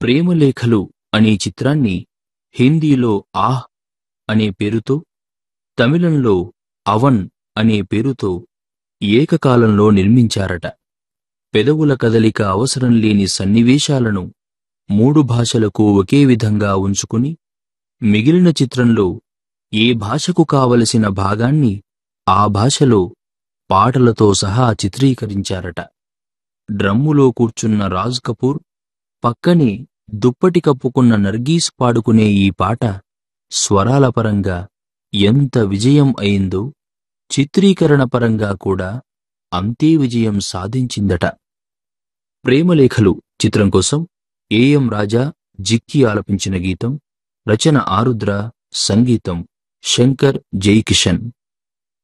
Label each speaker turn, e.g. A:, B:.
A: ప్రేమలేఖలు అనే చిత్రాన్ని హిందీలో ఆహ్ అనే పేరుతో తమిళంలో అవన్ అనే పేరుతో ఏకకాలంలో నిర్మించారట పెదవుల కదలిక అవసరం లేని సన్నివేశాలను మూడు భాషలకు ఒకే విధంగా ఉంచుకుని మిగిలిన చిత్రంలో ఏ భాషకు కావలసిన భాగాన్ని ఆ భాషలో పాటలతో సహా చిత్రీకరించారట డ్రమ్ములో కూర్చున్న రాజ్ కపూర్ పక్కనే దుప్పటి కప్పుకున్న నర్గీస్ పాడుకునే ఈ పాట స్వరాల పరంగా ఎంత విజయం అయిందో చిత్రీకరణ పరంగా కూడా అంతే విజయం సాధించిందట ప్రేమలేఖలు చిత్రం కోసం ఏఎం రాజా జిక్కి ఆలపించిన గీతం రచన ఆరుద్ర సంగీతం శంకర్ జైకిషన్